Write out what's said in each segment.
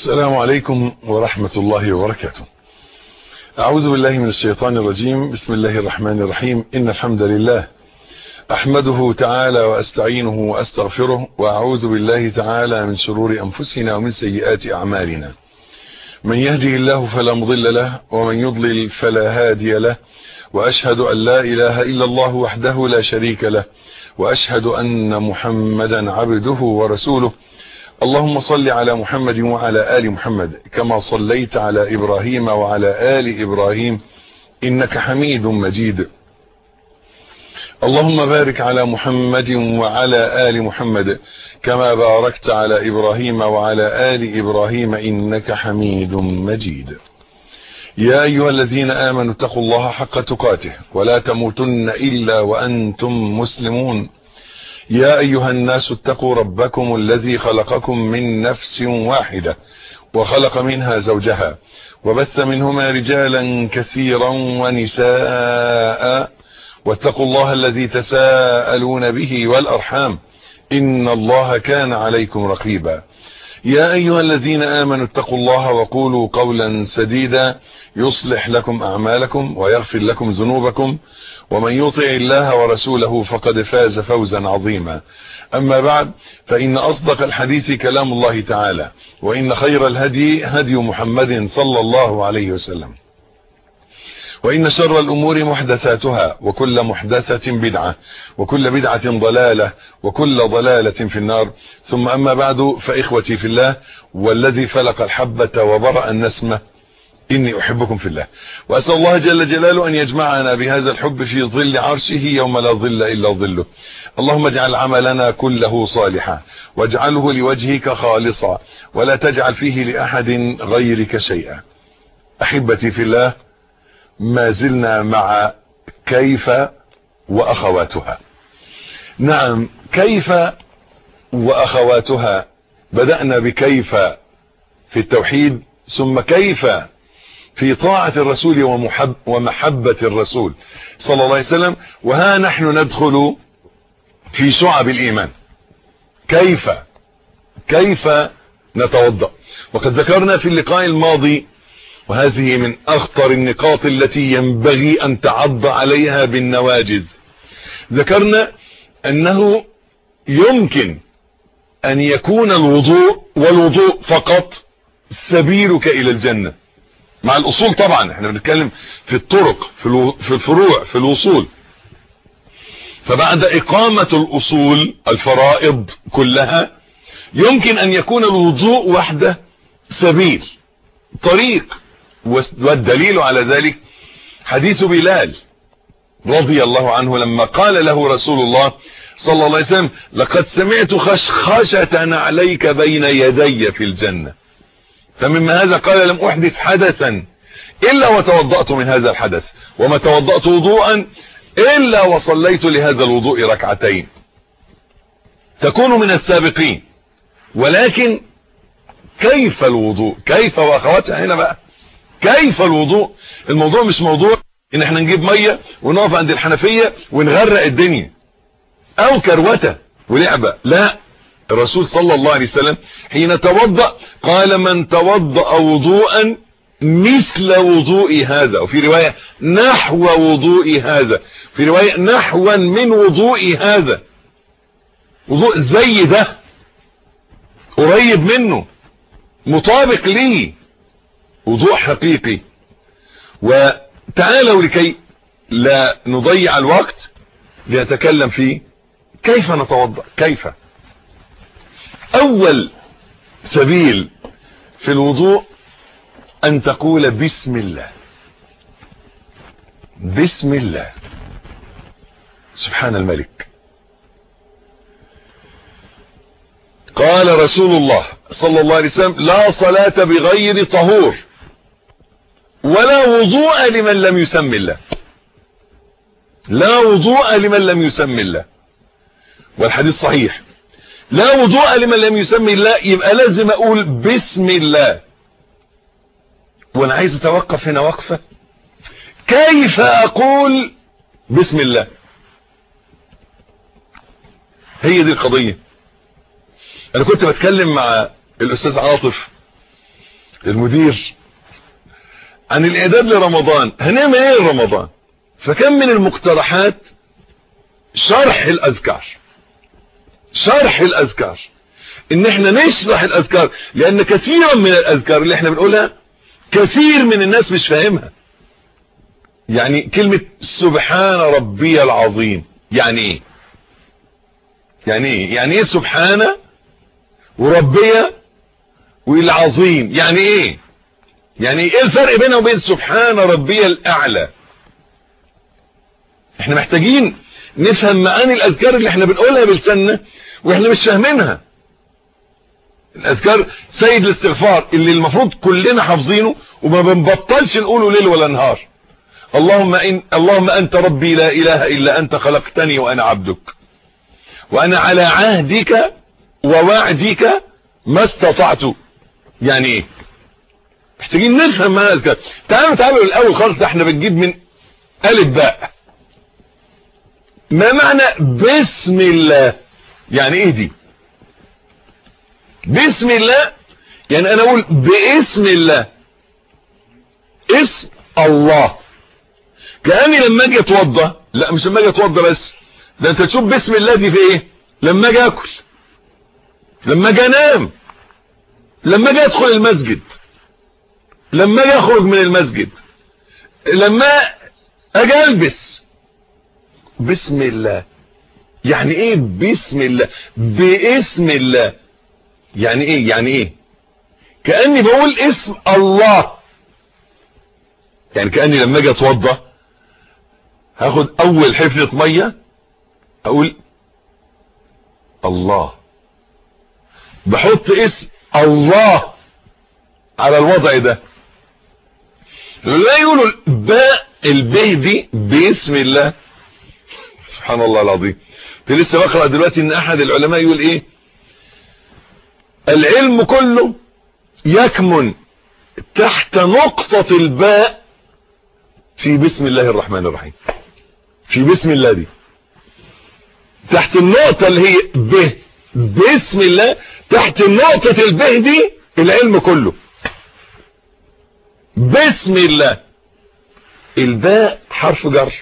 السلام عليكم ورحمة الله وبركاته أعوذ بالله من الشيطان الرجيم بسم الله الرحمن الرحيم إن الحمد لله أحمده تعالى وأستعينه وأستغفره وأعوذ بالله تعالى من شرور أنفسنا ومن سيئات أعمالنا من يهدي الله فلا مضل له ومن يضلل فلا هادي له وأشهد أن لا إله إلا الله وحده لا شريك له وأشهد أن محمدا عبده ورسوله اللهم صل على محمد وعلى آل محمد كما صليت على إبراهيم وعلى آل إبراهيم إنك حميد مجيد اللهم بارك على محمد وعلى آل محمد كما باركت على إبراهيم وعلى آل إبراهيم إنك حميد مجيد يا أيها الذين آمنوا اتقوا الله حق تقاته ولا تموتن إلا وأنتم مسلمون يا أيها الناس اتقوا ربكم الذي خلقكم من نفس واحدة وخلق منها زوجها وبث منهما رجالا كثيرا ونساء واتقوا الله الذي تساءلون به والأرحام إن الله كان عليكم رقيبا يا أيها الذين آمنوا اتقوا الله وقولوا قولا سديدا يصلح لكم أعمالكم ويغفر لكم ذنوبكم ومن يطع الله ورسوله فقد فاز فوزا عظيما أما بعد فإن أصدق الحديث كلام الله تعالى وإن خير الهدي هدي محمد صلى الله عليه وسلم وإن شر الأمور محدثاتها وكل محدثة بدعة وكل بدعة ضلالة وكل ضلالة في النار ثم أما بعد فإخوتي في الله والذي فلق الحبة وبرأ النسمة إني أحبكم في الله وأسأل الله جل جلاله أن يجمعنا بهذا الحب في ظل عرشه يوم لا ظل إلا ظله اللهم اجعل عملنا كله صالحا واجعله لوجهك خالصا ولا تجعل فيه لأحد غيرك شيئا أحبتي في الله ما زلنا مع كيف وأخواتها نعم كيف وأخواتها بدأنا بكيف في التوحيد ثم كيف في طاعة الرسول ومحب ومحبة الرسول صلى الله عليه وسلم وها نحن ندخل في شعب الإيمان كيف كيف نتوضأ وقد ذكرنا في اللقاء الماضي وهذه من أخطر النقاط التي ينبغي أن تعض عليها بالنواجذ ذكرنا أنه يمكن أن يكون الوضوء والوضوء فقط سبيلك إلى الجنة مع الأصول طبعا احنا بنتكلم في الطرق في الفروع في الوصول فبعد إقامة الأصول الفرائض كلها يمكن أن يكون الوضوء وحده سبيل طريق والدليل على ذلك حديث بلال رضي الله عنه لما قال له رسول الله صلى الله عليه وسلم لقد سمعت خشخشة عليك بين يدي في الجنة فمما هذا قال لم أحدث حدثا إلا وتوضأت من هذا الحدث وما توضأت وضوءا إلا وصليت لهذا الوضوء ركعتين تكون من السابقين ولكن كيف الوضوء كيف واخواتها هنا بقى كيف الوضوء الموضوع مش موضوع ان احنا نجيب مية ونقف عند الحنفية ونغرق الدنيا او كروتة ولعبة لا الرسول صلى الله عليه وسلم حين توضأ قال من توضأ وضوءا مثل وضوء هذا وفي رواية نحو وضوء هذا في رواية نحوا من وضوء هذا وضوء زي ده قريب منه مطابق ليه وضوء حقيقي وتعالوا لكي لا نضيع الوقت لنتكلم فيه كيف نتوضا كيف اول سبيل في الوضوء ان تقول بسم الله بسم الله سبحان الملك قال رسول الله صلى الله عليه وسلم لا صلاة بغير طهور ولا وضوء لمن لم يسم الله لا وضوء لمن لم يسم الله والحديث صحيح لا وضوء لمن لم يسم الله يبقى لازم اقول بسم الله وانا عايز اتوقف هنا وقفة كيف اقول بسم الله هي دي القضية انا كنت بتكلم مع الاستاذ عاطف المدير عن الاعداد لرمضان هنعمل ايه لرمضان فكم من المقترحات شرح الاذكار شرح الاذكار ان احنا نشرح الاذكار لان كثيرا من الاذكار اللي احنا بنقولها كثير من الناس مش فاهمها يعني كلمة سبحان ربي العظيم يعني ايه يعني ايه يعني ايه سبحان وربي والعظيم يعني ايه يعني ايه الفرق بينه وبين سبحان ربي الاعلى احنا محتاجين نفهم معاني الاذكار اللي احنا بنقولها بلساننا واحنا مش فاهمينها الاذكار سيد الاستغفار اللي المفروض كلنا حافظينه وما بنبطلش نقوله ليل ولا نهار اللهم إن اللهم انت ربي لا اله الا انت خلقتني وانا عبدك وانا على عهدك ووعدك ما استطعت يعني ايه محتاجين نفهم معنى الاذكار تعالوا تعالوا الاول خالص ده احنا بنجيب من الف باء ما معنى بسم الله يعني ايه دي بسم الله يعني انا اقول باسم الله اسم الله كأني لما اجي اتوضى لا مش لما اجي اتوضى بس ده انت تشوف بسم الله دي في ايه لما اجي اكل لما اجي انام لما اجي ادخل المسجد لما اجي اخرج من المسجد لما اجي البس بسم الله يعني ايه بسم الله باسم الله يعني ايه يعني ايه كأني بقول اسم الله يعني كأني لما اجي اتوضى هاخد اول حفنة مية اقول الله بحط اسم الله على الوضع ده لا يقولوا الباء الباء دي باسم الله سبحان الله العظيم في لسه بقرأ دلوقتي ان احد العلماء يقول ايه العلم كله يكمن تحت نقطة الباء في بسم الله الرحمن الرحيم في بسم الله دي تحت النقطة اللي هي ب بسم الله تحت نقطة الب دي العلم كله بسم الله الباء حرف جر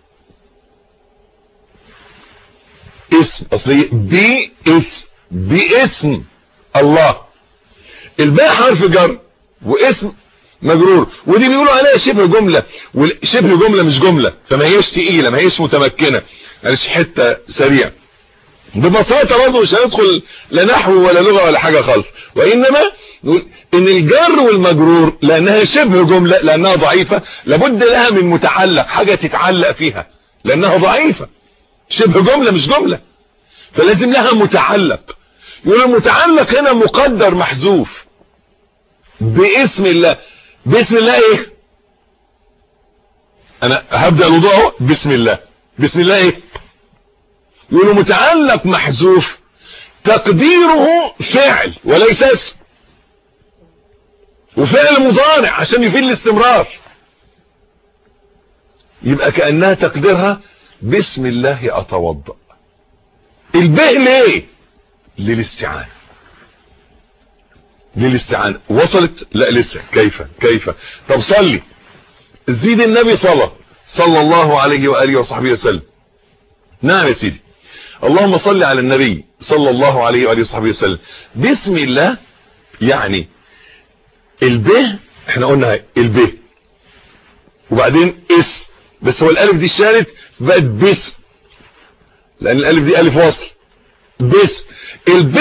اسم اصلي بي اسم باسم الله الباء حرف جر واسم مجرور ودي بيقولوا عليها شبه جملة شبه جملة مش جملة فما هيش تقيلة ما هيش متمكنة معلش حتة سريع ببساطة برضه مش هندخل لا نحو ولا لغة ولا حاجة خالص وإنما نقول إن الجر والمجرور لأنها شبه جملة لأنها ضعيفة لابد لها من متعلق حاجة تتعلق فيها لأنها ضعيفة شبه جملة مش جملة فلازم لها متعلق يقول المتعلق هنا مقدر محذوف باسم الله باسم الله ايه انا هبدأ الوضوء اهو بسم الله بسم الله ايه يقولوا متعلق محذوف تقديره فعل وليس اسم وفعل مضارع عشان يفيد الاستمرار يبقى كأنها تقديرها بسم الله اتوضأ الباء ليه للاستعانة للاستعانة وصلت لا لسه كيف كيف طب صلي زيد النبي صلى صلى الله عليه وآله وصحبه وسلم نعم يا سيدي اللهم صل على النبي صلى الله عليه وآله وصحبه وسلم بسم الله يعني الب احنا قلنا الب وبعدين اسم بس هو الالف دي اشتغلت بقت باسم لان الالف دي الف وصل باسم الب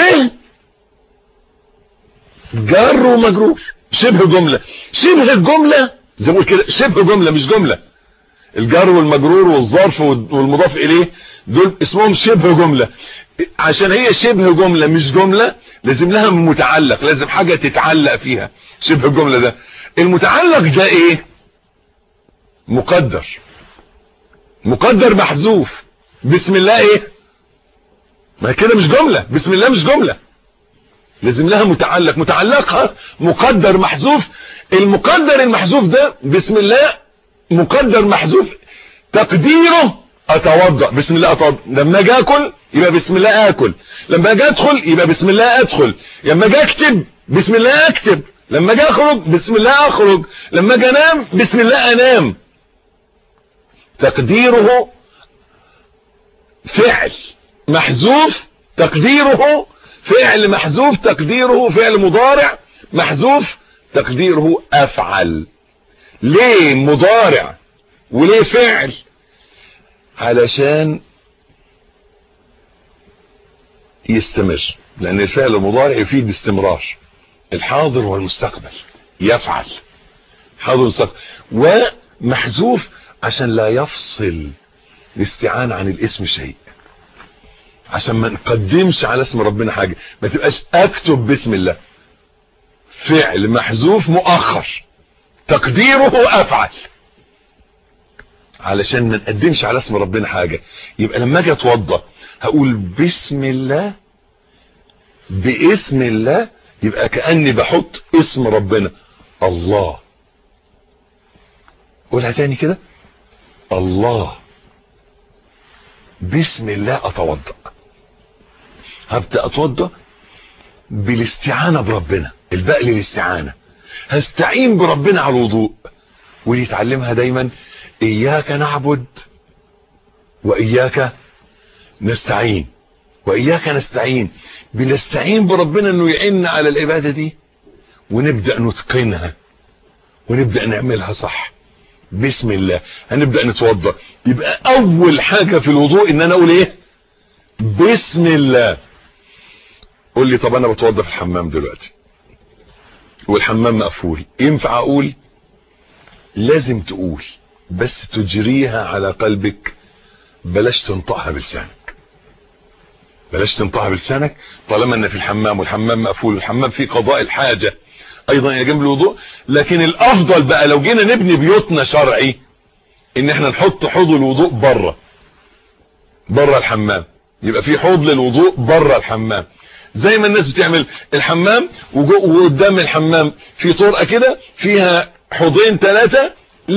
جر ومجرور شبه جملة شبه الجملة زي ما كده شبه جملة مش جملة الجر والمجرور والظرف والمضاف اليه دول اسمهم شبه جملة عشان هي شبه جملة مش جملة لازم لها متعلق لازم حاجة تتعلق فيها شبه الجملة ده المتعلق ده ايه مقدر مقدر محذوف بسم الله ايه ما كده مش جملة بسم الله مش جملة لازم لها متعلق متعلقها مقدر محذوف المقدر المحذوف ده بسم الله مقدر محذوف تقديره اتوضا بسم الله اتوضا لما اجي اكل يبقى بسم الله اكل لما اجي ادخل يبقى بسم الله ادخل لما اجي اكتب بسم الله اكتب لما اجي اخرج بسم الله اخرج لما اجي انام بسم الله انام تقديره فعل محذوف تقديره فعل محذوف تقديره فعل مضارع محذوف تقديره افعل ليه مضارع وليه فعل علشان يستمر لان الفعل المضارع يفيد استمرار الحاضر والمستقبل يفعل حاضر والمستقبل ومحذوف عشان لا يفصل الاستعانة عن الاسم شيء عشان ما نقدمش على اسم ربنا حاجة ما تبقاش اكتب باسم الله فعل محذوف مؤخر تقديره افعل علشان ما نقدمش على اسم ربنا حاجة يبقى لما اجي اتوضى هقول بسم الله باسم الله يبقى كأني بحط اسم ربنا الله قولها تاني كده الله بسم الله اتوضا هبدا اتوضا بالاستعانه بربنا الباء للاستعانه هستعين بربنا على الوضوء ودي تعلمها دايما اياك نعبد واياك نستعين واياك نستعين بنستعين بربنا انه يعيننا على العباده دي ونبدا نتقنها ونبدا نعملها صح بسم الله هنبدا نتوضا يبقى اول حاجه في الوضوء ان انا اقول ايه بسم الله قول لي طب انا بتوضا في الحمام دلوقتي والحمام مقفول ينفع اقول لازم تقول بس تجريها على قلبك بلاش تنطقها بلسانك بلاش تنطقها بلسانك طالما ان في الحمام والحمام مقفول والحمام فيه قضاء الحاجه ايضا الى جنب الوضوء لكن الافضل بقى لو جينا نبني بيوتنا شرعي ان احنا نحط حوض الوضوء بره بره الحمام يبقى في حوض للوضوء بره الحمام زي ما الناس بتعمل الحمام وقدام الحمام في طرقه كده فيها حوضين ثلاثه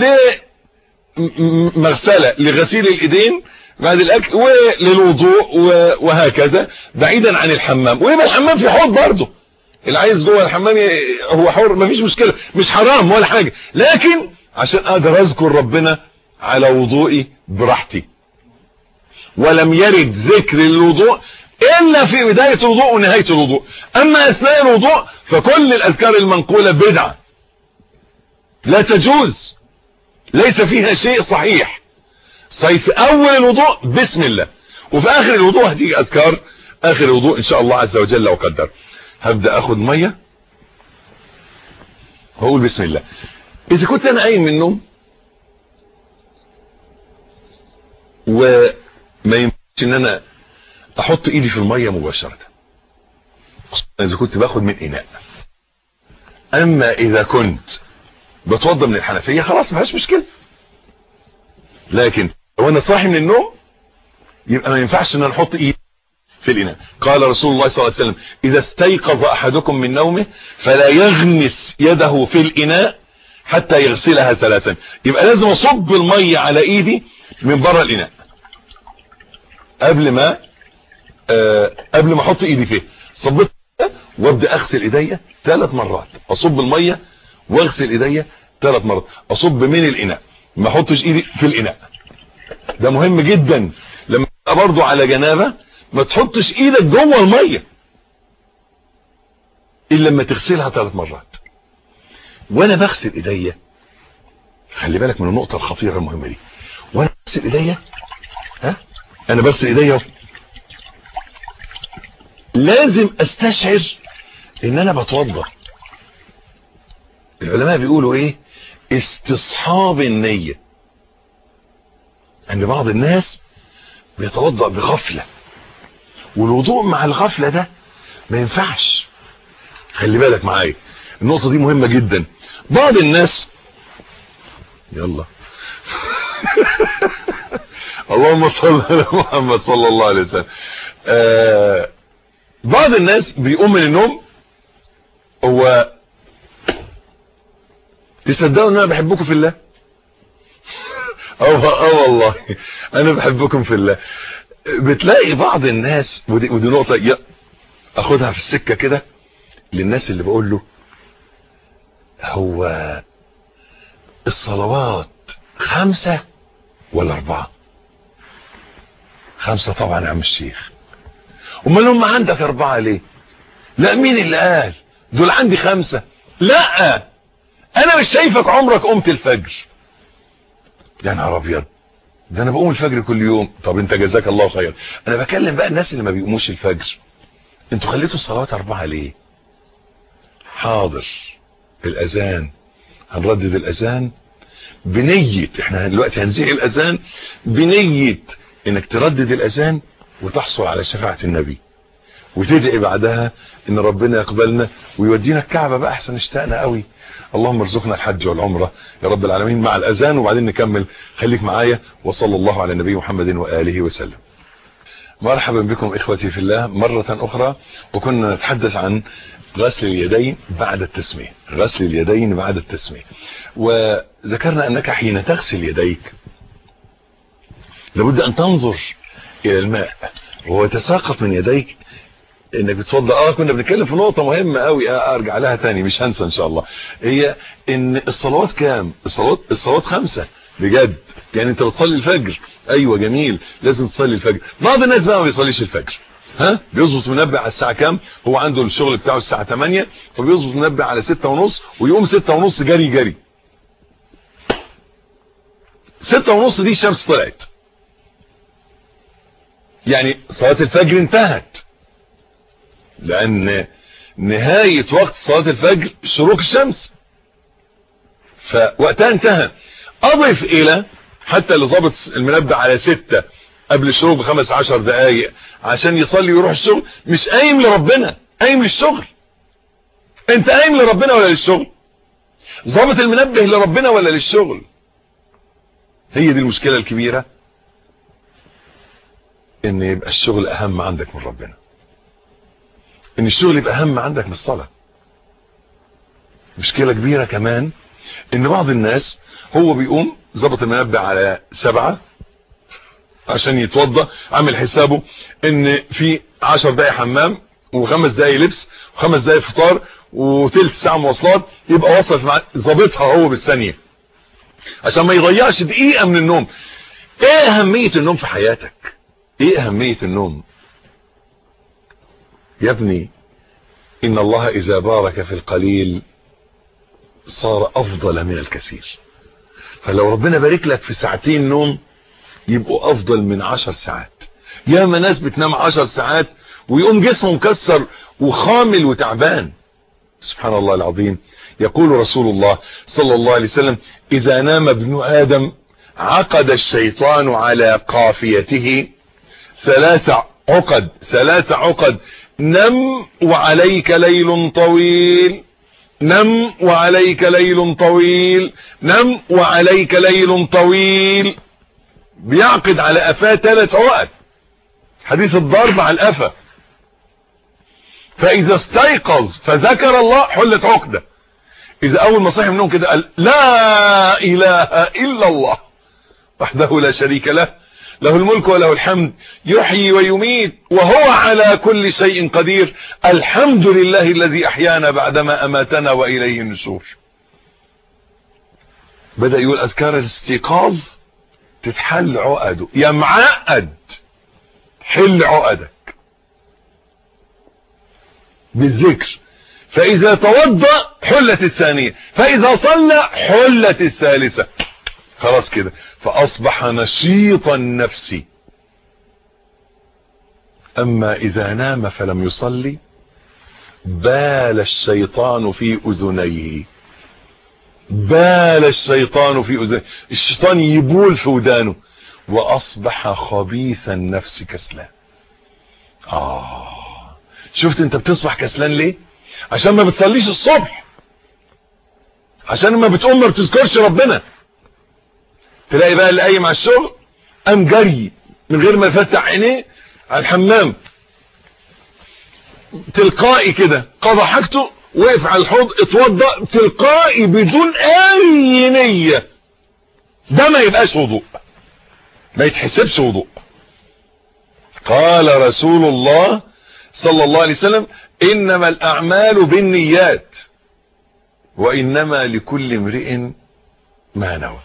لمغسله لغسيل الايدين بعد الاكل وللوضوء وهكذا بعيدا عن الحمام ويبقى الحمام في حوض برضه اللي عايز جوه الحمام هو حر مفيش مشكله مش حرام ولا حاجه لكن عشان اقدر اذكر ربنا على وضوئي براحتي ولم يرد ذكر الوضوء الا في بدايه الوضوء ونهايه الوضوء اما اثناء الوضوء فكل الاذكار المنقوله بدعه لا تجوز ليس فيها شيء صحيح صيف اول الوضوء بسم الله وفي اخر الوضوء هتيجي اذكار اخر الوضوء ان شاء الله عز وجل لو قدر هبدا اخد ميه واقول بسم الله اذا كنت انا قايم من النوم وما ينفعش ان انا احط ايدي في الميه مباشره اذا كنت باخد من اناء اما اذا كنت بتوضى من الحنفيه خلاص ما فيهاش مشكله لكن لو انا صاحي من النوم يبقى ما ينفعش ان انا احط ايدي في الإناء قال رسول الله صلى الله عليه وسلم إذا استيقظ أحدكم من نومه فلا يغمس يده في الإناء حتى يغسلها ثلاثا يبقى لازم أصب المية على إيدي من بره الإناء قبل ما آه قبل ما أحط إيدي فيه صبت وابدأ أغسل إيديا ثلاث مرات أصب المية واغسل إيديا ثلاث مرات أصب من الإناء ما أحطش إيدي في الإناء ده مهم جدا لما برضو على جنابه ما تحطش ايدك جوه الميه الا لما تغسلها ثلاث مرات وانا بغسل ايديا خلي بالك من النقطه الخطيره المهمه دي وانا بغسل ايديا ها انا بغسل ايديا لازم استشعر ان انا بتوضا العلماء بيقولوا ايه استصحاب النيه ان بعض الناس بيتوضا بغفله والوضوء مع الغفلة ده ما ينفعش خلي بالك معايا النقطة دي مهمة جدا بعض الناس يلا اللهم صل على محمد صلى الله عليه وسلم آه بعض الناس بيقوم من النوم هو تصدقوا ان انا بحبكم في الله اه اه والله انا بحبكم في الله بتلاقي بعض الناس ودي, ودي نقطة اخدها في السكة كده للناس اللي بقول له هو الصلوات خمسة ولا اربعة خمسة طبعا يا عم الشيخ امال هم عندك اربعة ليه لا مين اللي قال دول عندي خمسة لا انا مش شايفك عمرك قمت الفجر يا نهار ابيض ده انا بقوم الفجر كل يوم طب انت جزاك الله خير انا بكلم بقى الناس اللي ما بيقوموش الفجر انتوا خليتوا الصلوات اربعة ليه حاضر الاذان هنردد الاذان بنية احنا دلوقتي هنزيع الاذان بنية انك تردد الاذان وتحصل على شفاعة النبي وتدعي بعدها ان ربنا يقبلنا ويودينا الكعبة بقى احسن اشتقنا قوي اللهم ارزقنا الحج والعمرة يا رب العالمين مع الاذان وبعدين نكمل خليك معايا وصلى الله على النبي محمد وآله وسلم مرحبا بكم اخوتي في الله مرة اخرى وكنا نتحدث عن غسل اليدين بعد التسمية غسل اليدين بعد التسمية وذكرنا انك حين تغسل يديك لابد ان تنظر الى الماء وهو يتساقط من يديك انك بتفضل اه كنا بنتكلم في نقطة مهمة قوي آه ارجع لها تاني مش هنسى ان شاء الله هي ان الصلوات كام الصلوات الصلوات خمسة بجد يعني انت بتصلي الفجر ايوه جميل لازم تصلي الفجر بعض الناس بقى ما بيصليش الفجر ها بيظبط منبه على الساعة كام هو عنده الشغل بتاعه الساعة 8 فبيظبط منبه على 6 ونص ويقوم 6 ونص جري جري 6 ونص دي الشمس طلعت يعني صلاة الفجر انتهت لان نهاية وقت صلاة الفجر شروق الشمس فوقتها انتهى اضف الى حتى اللي ظابط المنبه على ستة قبل الشروق بخمس عشر دقايق عشان يصلي ويروح الشغل مش قايم لربنا قايم للشغل انت قايم لربنا ولا للشغل ظابط المنبه لربنا ولا للشغل هي دي المشكلة الكبيرة ان يبقى الشغل اهم عندك من ربنا ان الشغل يبقى اهم عندك من الصلاة مشكلة كبيرة كمان ان بعض الناس هو بيقوم ظبط المنبه على سبعة عشان يتوضى عامل حسابه ان في عشر دقايق حمام وخمس دقايق لبس وخمس دقايق فطار وتلت ساعة مواصلات يبقى وصل مع ظابطها هو بالثانية عشان ما يضيعش دقيقة من النوم ايه اهمية النوم في حياتك ايه اهمية النوم يا ابني ان الله اذا بارك في القليل صار افضل من الكثير فلو ربنا بارك لك في ساعتين نوم يبقوا افضل من عشر ساعات ياما ناس بتنام عشر ساعات ويقوم جسمه مكسر وخامل وتعبان سبحان الله العظيم يقول رسول الله صلى الله عليه وسلم اذا نام ابن ادم عقد الشيطان على قافيته ثلاث عقد ثلاث عقد نم وعليك ليل طويل نم وعليك ليل طويل نم وعليك ليل طويل بيعقد على قفاه ثلاث عقد حديث الضرب على القفا فاذا استيقظ فذكر الله حلت عقده اذا اول ما صحي من النوم كده قال لا اله الا الله وحده لا شريك له له الملك وله الحمد يحيي ويميت وهو على كل شيء قدير الحمد لله الذي احيانا بعدما اماتنا واليه النشور بدأ يقول اذكار الاستيقاظ تتحل عقده يا معقد حل عقدك بالذكر فاذا توضأ حلت الثانية فاذا صلى حلت الثالثة خلاص كده فاصبح نشيطا نفسي اما اذا نام فلم يصلي بال الشيطان في اذنيه بال الشيطان في اذنيه الشيطان يبول في ودانه واصبح خبيث النفس كسلان اه شفت انت بتصبح كسلان ليه عشان ما بتصليش الصبح عشان ما بتقوم ما بتذكرش ربنا تلاقي بقى اللي قايم على الشغل قام جري من غير ما يفتح عينيه على الحمام تلقائي كده قضى حاجته وقف على الحوض اتوضى تلقائي بدون اي نية ده ما يبقاش وضوء ما يتحسبش وضوء قال رسول الله صلى الله عليه وسلم انما الاعمال بالنيات وإنما لكل امرئ ما نوى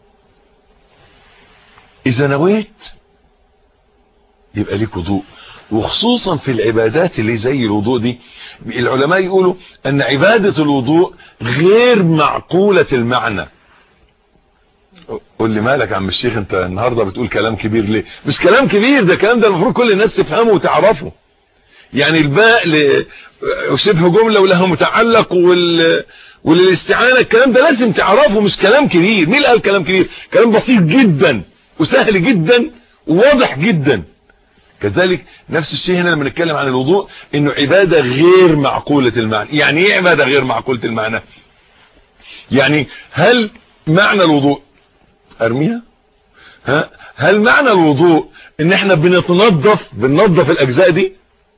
إذا نويت يبقى ليك وضوء وخصوصا في العبادات اللي زي الوضوء دي العلماء يقولوا أن عبادة الوضوء غير معقولة المعنى قول لي مالك يا عم الشيخ انت النهاردة بتقول كلام كبير ليه مش كلام كبير ده كلام ده المفروض كل الناس تفهمه وتعرفه يعني الباء شبه جملة ولها متعلق وال وللاستعانة الكلام ده لازم تعرفه مش كلام كبير مين قال كلام كبير كلام بسيط جدا وسهل جدا وواضح جدا كذلك نفس الشيء هنا لما نتكلم عن الوضوء انه عبادة غير معقولة المعنى يعني ايه عبادة غير معقولة المعنى يعني هل معنى الوضوء ارميها ها هل معنى الوضوء ان احنا بنتنظف بننظف الاجزاء دي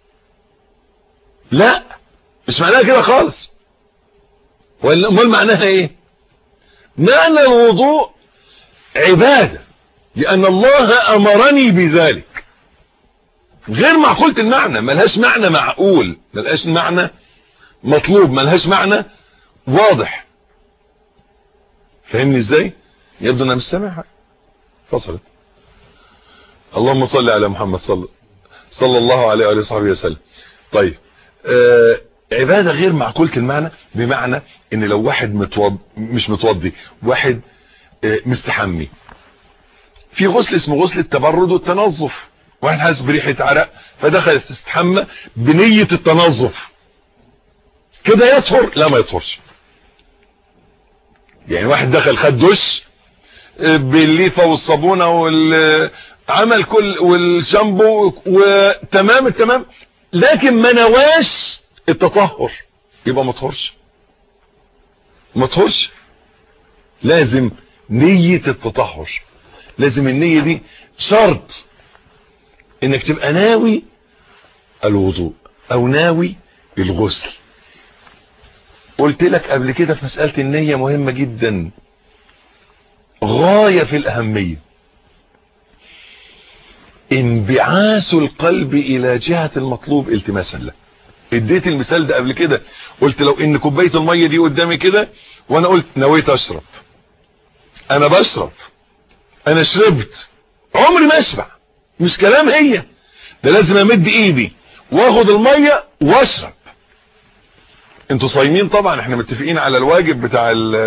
لا مش معناها كده خالص ولا امال معناها ايه معنى الوضوء عبادة لان الله امرني بذلك غير معقولة المعنى ملهاش معنى معقول ملهاش معنى مطلوب ملهاش معنى واضح فهمني ازاي يبدو انها مش سامعها فصلت اللهم صل على محمد صلى صلى الله عليه وآله وصحبه وسلم طيب آه عبادة غير معقولة المعنى بمعنى ان لو واحد متوض مش متوضي واحد آه مستحمي في غسل اسمه غسل التبرد والتنظف واحد حاسس بريحة عرق فدخل تستحمى بنية التنظف كده يطهر لا ما يطهرش يعني واحد دخل خد دش بالليفة والصابونة والعمل كل والشامبو وتمام التمام لكن ما نواش التطهر يبقى ما تطهرش ما تطهرش لازم نية التطهر لازم النية دي شرط انك تبقى ناوي الوضوء او ناوي الغسل قلت لك قبل كده في مسألة النية مهمة جدا غاية في الأهمية انبعاث القلب إلى جهة المطلوب التماسا له اديت المثال ده قبل كده قلت لو ان كوبايه الميه دي قدامي كده وانا قلت نويت اشرب انا بشرب انا شربت عمري ما اشبع مش كلام هي ده لازم امد ايدي واخد الميه واشرب انتوا صايمين طبعا احنا متفقين على الواجب بتاع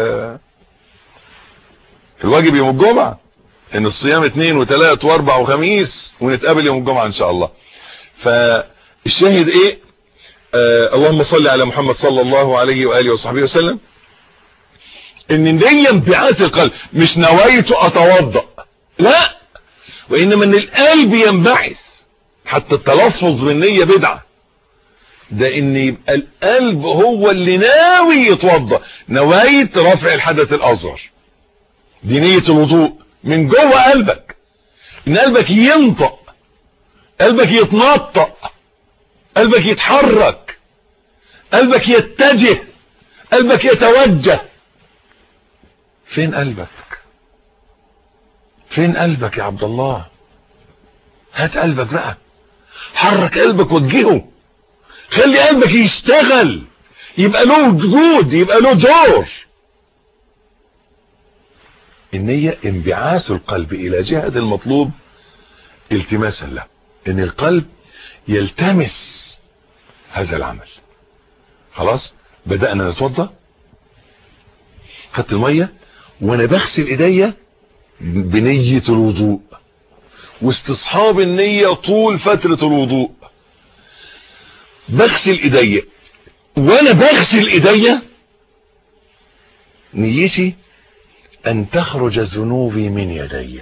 الواجب يوم الجمعة ان الصيام اثنين وثلاث واربع وخميس ونتقابل يوم الجمعة ان شاء الله فالشاهد ايه آه اللهم صل على محمد صلى الله عليه وآله وصحبه وسلم ان دي انبعاث القلب مش نويت اتوضأ لا وانما ان القلب ينبعث حتى التلفظ بالنية بدعة ده ان يبقى القلب هو اللي ناوي يتوضأ نويت رفع الحدث الاصغر دي نية الوضوء من جوه قلبك ان قلبك ينطق قلبك يتنطق قلبك يتحرك قلبك يتجه قلبك يتوجه فين قلبك فين قلبك يا عبد الله هات قلبك بقى حرك قلبك وجهه خلي قلبك يشتغل يبقى له وجود يبقى له دور النية انبعاث القلب الى جهة المطلوب التماسا له ان القلب يلتمس هذا العمل خلاص بدأنا نتوضى خدت المية وانا بغسل ايديا بنية الوضوء واستصحاب النية طول فترة الوضوء بغسل ايديا وانا بغسل ايديا نيتي ان تخرج ذنوبي من يدي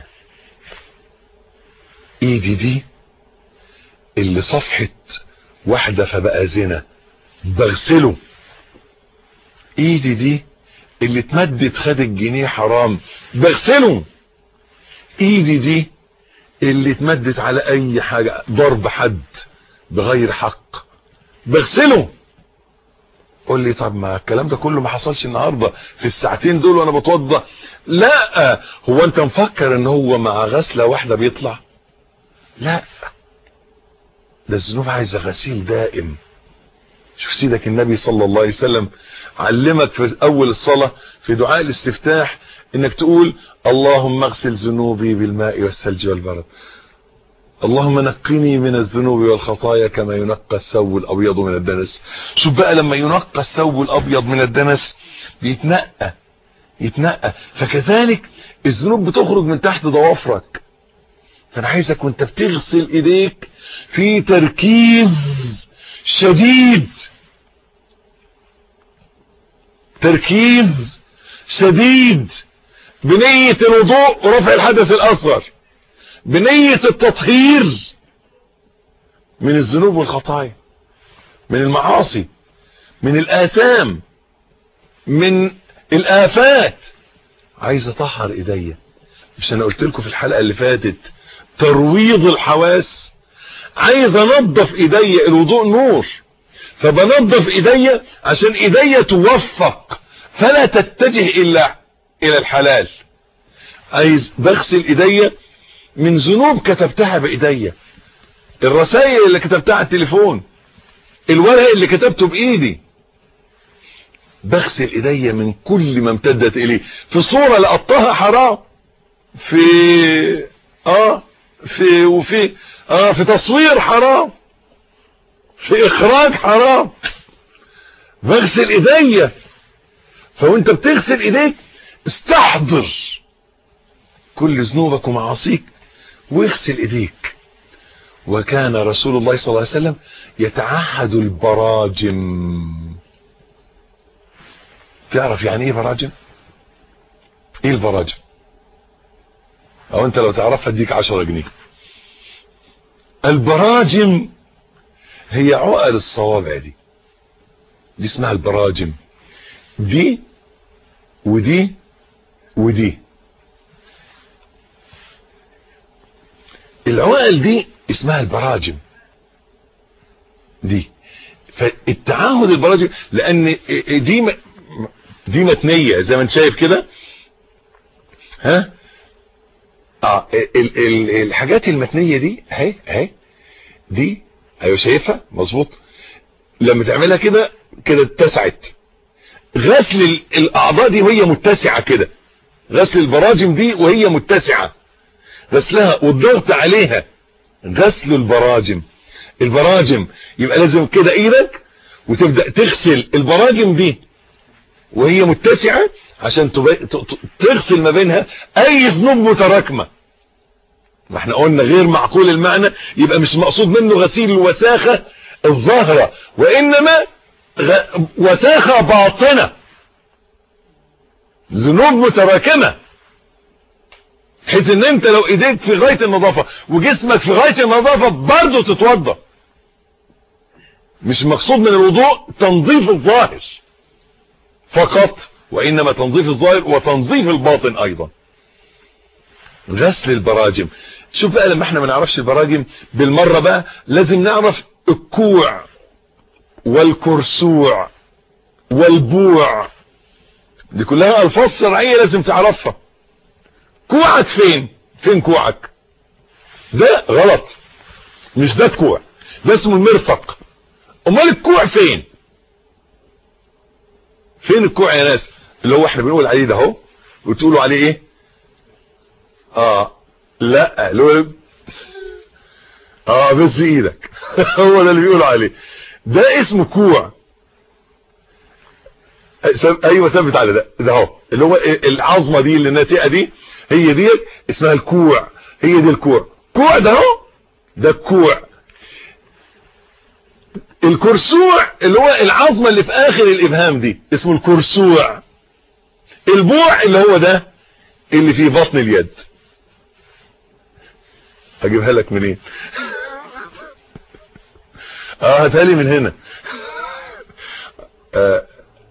ايدي دي اللي صفحت واحدة فبقى زنا بغسله ايدي دي اللي اتمدت خد الجنيه حرام بغسله ايدي دي اللي اتمدت على اي حاجة ضرب حد بغير حق بغسله قول لي طب ما الكلام ده كله ما حصلش النهاردة في الساعتين دول وانا بتوضى لا هو انت مفكر ان هو مع غسلة واحدة بيطلع لا ده الذنوب عايزة غسيل دائم شوف سيدك النبي صلى الله عليه وسلم علمك في اول الصلاة في دعاء الاستفتاح انك تقول اللهم اغسل ذنوبي بالماء والثلج والبرد اللهم نقني من الذنوب والخطايا كما ينقى الثوب الابيض من الدنس شوف بقى لما ينقى الثوب الابيض من الدنس بيتنقى يتنقى فكذلك الذنوب بتخرج من تحت ضوافرك فانا عايزك وانت بتغسل ايديك في تركيز شديد تركيز شديد بنية الوضوء ورفع الحدث الاصغر بنية التطهير من الذنوب والخطايا من المعاصي من الآثام من الآفات عايز اطهر ايديا مش انا قلت لكم في الحلقة اللي فاتت ترويض الحواس عايز انظف ايديا الوضوء نور فبنظف ايديا عشان ايديا توفق فلا تتجه الا الى الحلال عايز بغسل ايديا من ذنوب كتبتها بايديا الرسائل اللي كتبتها على التليفون الورق اللي كتبته بايدي بغسل ايديا من كل ما امتدت اليه في صورة لقطها حرام في اه في وفي اه في تصوير حرام في اخراج حرام بغسل ايديا فوانت بتغسل ايديك استحضر كل ذنوبك ومعاصيك واغسل ايديك وكان رسول الله صلى الله عليه وسلم يتعهد البراجم تعرف يعني ايه براجم ايه البراجم او انت لو تعرفها اديك عشرة جنيه البراجم هي عقل الصوابع دي دي اسمها البراجم دي ودي ودي العقل دي اسمها البراجم دي فالتعاهد البراجم لان دي دي متنية زي ما انت شايف كده ها اه ال ال الحاجات المتنية دي اهي اهي دي ايوه شايفها مظبوط لما تعملها كده كده اتسعت غسل الاعضاء دي وهي متسعة كده غسل البراجم دي وهي متسعة غسلها والضغط عليها غسل البراجم البراجم يبقى لازم كده ايدك وتبدأ تغسل البراجم دي وهي متسعة عشان تغسل ما بينها اي ذنوب متراكمة ما احنا قلنا غير معقول المعنى يبقى مش مقصود منه غسيل الوساخة الظاهرة وانما غ... وساخة باطنة ذنوب متراكمة حيث ان انت لو ايديك في غاية النظافة وجسمك في غاية النظافة برضه تتوضى مش مقصود من الوضوء تنظيف الظاهر فقط وانما تنظيف الظاهر وتنظيف الباطن ايضا غسل البراجم شوف بقى لما احنا ما نعرفش البراجم بالمرة بقى لازم نعرف الكوع والكرسوع والبوع دي كلها الفاظ شرعيه لازم تعرفها كوعك فين فين كوعك ده غلط مش ده الكوع ده اسمه المرفق امال الكوع فين فين الكوع يا ناس اللي هو احنا بنقول عليه ده اهو وتقولوا عليه ايه اه لا اللي هو اه بس ايدك هو ده اللي بيقولوا عليه ده اسمه كوع ايوه ثبت على ده ده اهو اللي هو العظمه دي اللي الناتئه دي هي دي اسمها الكوع هي دي الكوع كوع ده اهو ده الكوع الكرسوع اللي هو العظمه اللي في اخر الابهام دي اسمه الكرسوع البوع اللي هو ده اللي في بطن اليد اجيبها لك منين اه هاتها لي من هنا آه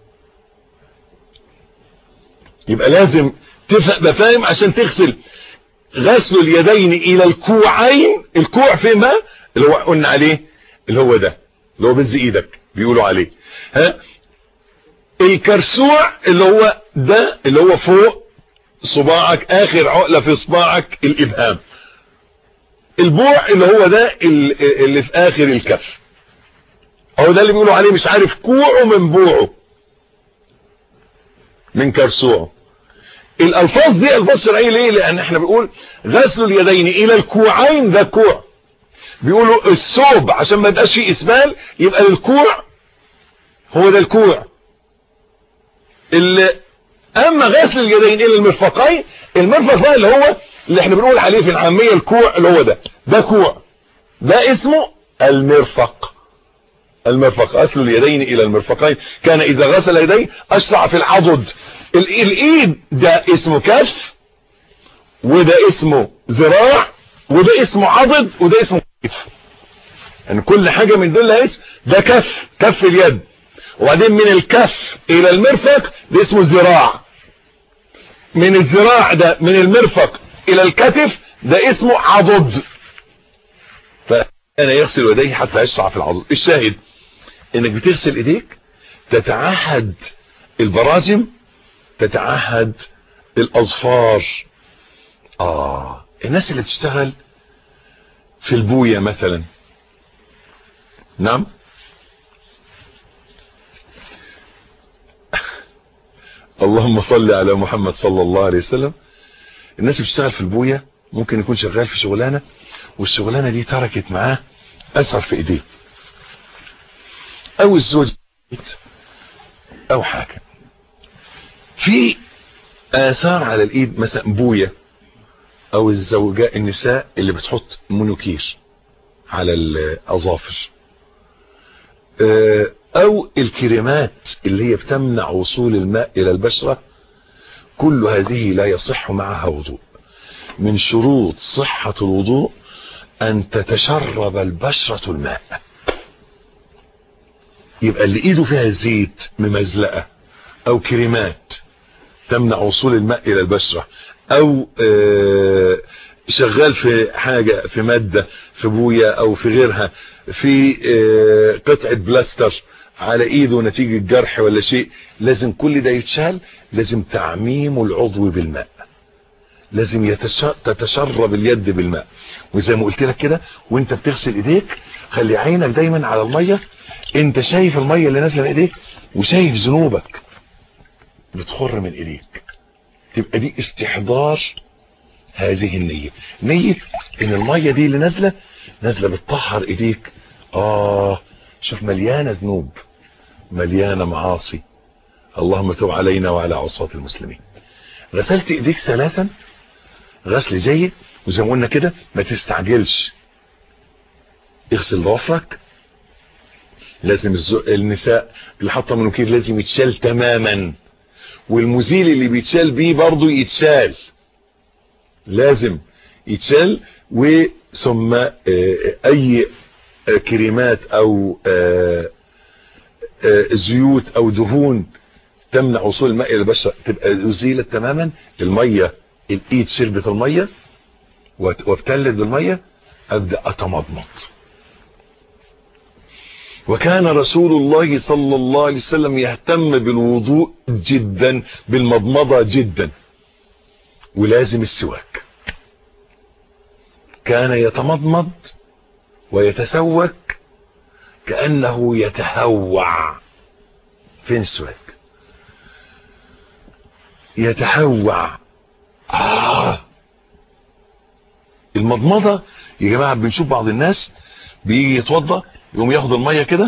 يبقى لازم تبقى فاهم عشان تغسل غسل اليدين الى الكوعين الكوع فين بقى اللي هو قلنا عليه اللي هو ده اللي هو بز ايدك بيقولوا عليه ها الكرسوع اللي هو ده اللي هو فوق صباعك اخر عقلة في صباعك الابهام البوع اللي هو ده اللي في اخر الكف او ده اللي بيقولوا عليه مش عارف كوعه من بوعه من كرسوعه الالفاظ دي الفاظ شرعيه ليه لان احنا بنقول غسل اليدين الى الكوعين ده كوع بيقولوا الثوب عشان ما يبقاش فيه اسبال يبقى للكوع هو ده الكوع اللي اما غسل اليدين الى المرفقين المرفق بقى اللي هو اللي احنا بنقول عليه في العاميه الكوع اللي هو ده ده كوع ده اسمه المرفق المرفق غسل اليدين الى المرفقين كان اذا غسل يديه اسرع في العضد الايد ده اسمه كف وده اسمه ذراع وده اسمه عضد وده اسمه كف يعني كل حاجة من دول اسم ده كف كف اليد وبعدين من الكف الى المرفق ده اسمه ذراع من الذراع ده من المرفق الى الكتف ده اسمه عضد فكان يغسل يديه حتى يشرع في العضد الشاهد انك بتغسل ايديك تتعهد البراجم تتعهد الاظفار اه الناس اللي بتشتغل في البوية مثلا نعم اللهم صل على محمد صلى الله عليه وسلم الناس اللي بتشتغل في البوية ممكن يكون شغال في شغلانة والشغلانة دي تركت معاه اثر في ايديه او الزوج او حاجة في اثار على الايد مثلا بوية او الزوجاء النساء اللي بتحط مونوكير على الاظافر او الكريمات اللي هي بتمنع وصول الماء الى البشرة كل هذه لا يصح معها وضوء من شروط صحة الوضوء ان تتشرب البشرة الماء يبقى اللي ايده فيها زيت ممزلقة او كريمات تمنع وصول الماء الى البشرة او شغال في حاجة في مادة في بوية او في غيرها في قطعة بلاستر على ايده نتيجة جرح ولا شيء لازم كل ده يتشال لازم تعميم العضو بالماء لازم تتشرب اليد بالماء وزي ما قلت لك كده وانت بتغسل ايديك خلي عينك دايما على المية انت شايف المية اللي نازله من ايديك وشايف ذنوبك بتخر من ايديك تبقى دي استحضار هذه النية نية ان المية دي اللي نازلة نازلة بتطهر ايديك اه شوف مليانة ذنوب مليانة معاصي اللهم تب علينا وعلى عصاة المسلمين غسلت ايديك ثلاثا غسل جيد وزي ما قلنا كده ما تستعجلش اغسل ضوافرك لازم الزو... النساء اللي حاطه منوكير لازم يتشال تماما والمزيل اللي بيتشال بيه برضه يتشال لازم يتشال وثم اي كريمات او زيوت او دهون تمنع وصول الماء الى البشره تبقى ازيلت تماما الميه الايد شربت الميه وابتلت بالميه ابدا اتمضمض وكان رسول الله صلى الله عليه وسلم يهتم بالوضوء جدا بالمضمضة جدا ولازم السواك كان يتمضمض ويتسوك كأنه يتهوع فين السواك يتهوع آه. المضمضة يا جماعة بنشوف بعض الناس بيجي يتوضى يقوم ياخد المية كده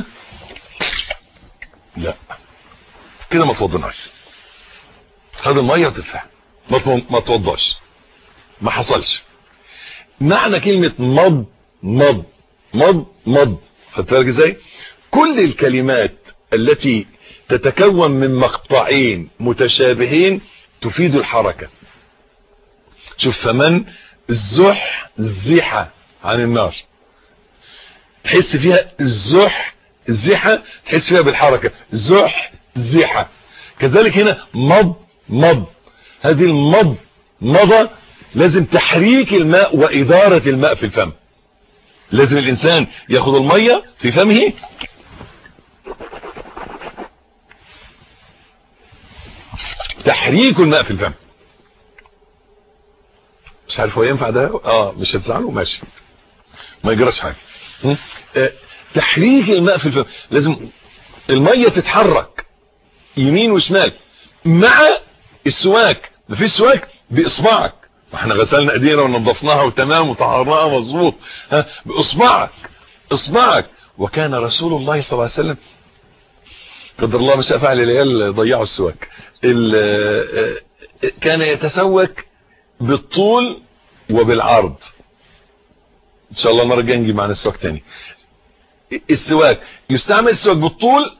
لا كده ما توضناش خد المية وتدفع ما ما توضاش ما حصلش معنى كلمة مض مض مض مض خدت بالك ازاي كل الكلمات التي تتكون من مقطعين متشابهين تفيد الحركة شوف فمن الزح الزيحة عن النار تحس فيها الزح الزيحة تحس فيها بالحركة زح زيحة كذلك هنا مض مض هذه المض مضى لازم تحريك الماء وإدارة الماء في الفم لازم الإنسان ياخد المية في فمه تحريك الماء في الفم مش عارف هو ينفع ده اه مش هتزعله ماشي ما يجراش حاجه تحريك الماء في الفم لازم المية تتحرك يمين وشمال مع السواك مفيش سواك باصبعك احنا غسلنا ايدينا ونظفناها وتمام وطهرناها مظبوط ها باصبعك اصبعك وكان رسول الله صلى الله عليه وسلم قدر الله ما شاء فعل العيال ضيعوا السواك كان يتسوك بالطول وبالعرض ان شاء الله المره الجايه نجيب معنا السواك تاني السواك يستعمل السواك بالطول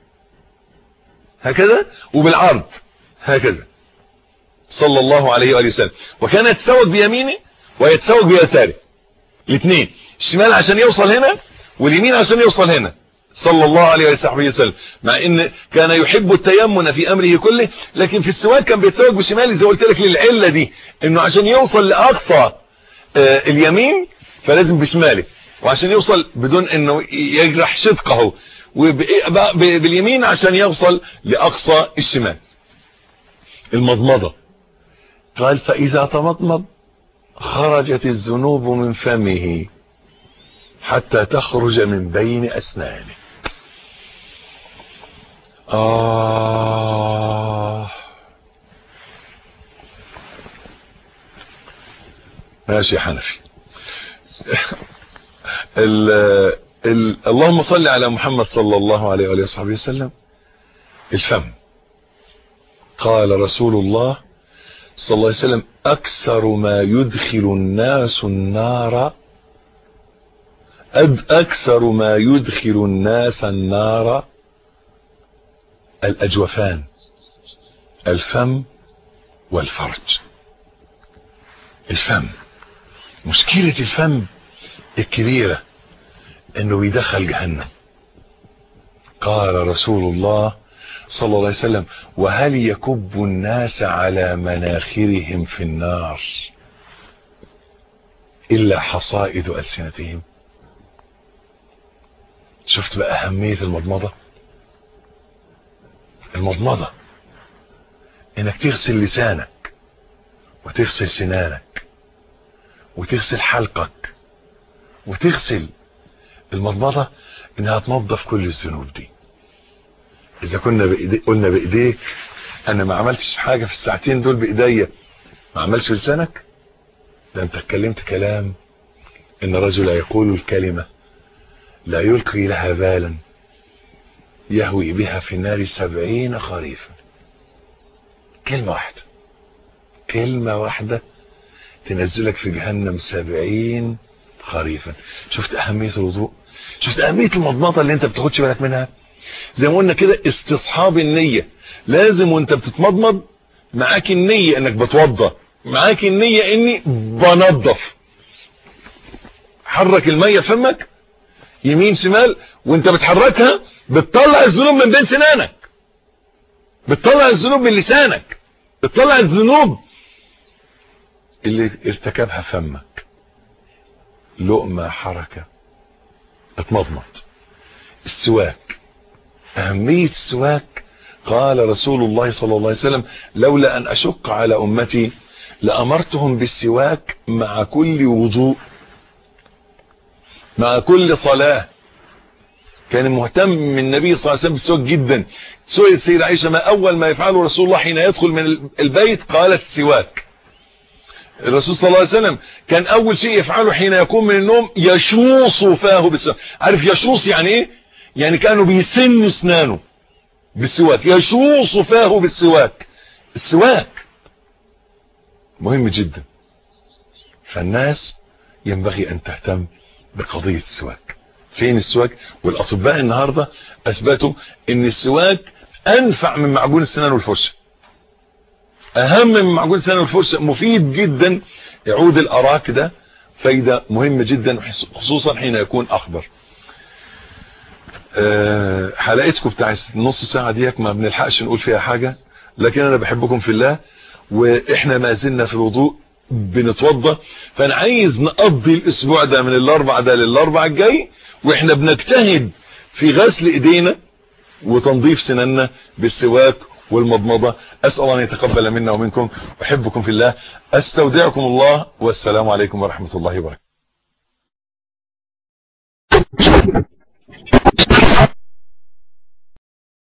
هكذا وبالعرض هكذا صلى الله عليه وآله وسلم وكان يتسوق بيمينه ويتسوق بيساره الاثنين الشمال عشان يوصل هنا واليمين عشان يوصل هنا صلى الله عليه وصحبه وسلم مع ان كان يحب التيمن في امره كله لكن في السواك كان بيتسوق بشماله زي قلت لك للعله دي انه عشان يوصل لاقصى آه اليمين فلازم بشماله وعشان يوصل بدون انه يجرح شدقه وباليمين عشان يوصل لاقصى الشمال المضمضه قال فاذا تمضمض خرجت الذنوب من فمه حتى تخرج من بين اسنانه آه ماشي حنفي ال ال اللهم صل على محمد صلى الله عليه وآله وصحبه وسلم الفم قال رسول الله صلى الله عليه وسلم أكثر ما يدخل الناس النار أد أكثر ما يدخل الناس النار الأجوفان الفم والفرج الفم مشكلة الفم الكبيرة انه بيدخل جهنم قال رسول الله صلى الله عليه وسلم وهل يكب الناس على مناخرهم في النار الا حصائد ألسنتهم شفت بقى اهمية المضمضة المضمضة انك تغسل لسانك وتغسل سنانك وتغسل حلقك وتغسل المضمضة انها تنظف كل الذنوب دي اذا كنا بإيدي قلنا بايديك انا ما عملتش حاجة في الساعتين دول بايديا ما عملش لسانك ده انت اتكلمت كلام ان رجل يقول الكلمة لا يلقي لها بالا يهوي بها في النار سبعين خريفا كلمة واحدة كلمة واحدة تنزلك في جهنم سبعين خريفا شفت اهمية الوضوء شفت اهمية المضمضة اللي انت بتاخدش بالك منها زي ما قلنا كده استصحاب النية لازم وانت بتتمضمض معاك النية انك بتوضى معاك النية اني بنظف حرك المية في فمك يمين شمال وانت بتحركها بتطلع الذنوب من بين سنانك بتطلع الذنوب من لسانك بتطلع الذنوب اللي ارتكبها فمك لقمة حركة اتمضمض السواك أهمية السواك قال رسول الله صلى الله عليه وسلم لولا أن أشق على أمتي لأمرتهم بالسواك مع كل وضوء مع كل صلاة كان مهتم من النبي صلى الله عليه وسلم بالسواك جدا سئلت سيدة عائشة ما أول ما يفعله رسول الله حين يدخل من البيت قالت السواك الرسول صلى الله عليه وسلم كان اول شيء يفعله حين يقوم من النوم يشوص فاه بالسواك عارف يشوص يعني ايه يعني كانوا بيسن اسنانه بالسواك يشوص فاه بالسواك السواك مهم جدا فالناس ينبغي ان تهتم بقضية السواك فين السواك والاطباء النهاردة اثبتوا ان السواك انفع من معجون السنان والفرشه اهم من معجون السنان والفرشه مفيد جدا يعود الاراك ده فايدة مهمة جدا خصوصا حين يكون اخضر أه حلقتكم بتاع النص ساعة ديك ما بنلحقش نقول فيها حاجة لكن انا بحبكم في الله واحنا ما زلنا في الوضوء بنتوضى فانا عايز نقضي الاسبوع ده من الاربع ده للاربع الجاي واحنا بنجتهد في غسل ايدينا وتنظيف سناننا بالسواك والمضمضة أسأل الله أن يتقبل منا ومنكم أحبكم في الله أستودعكم الله والسلام عليكم ورحمة الله وبركاته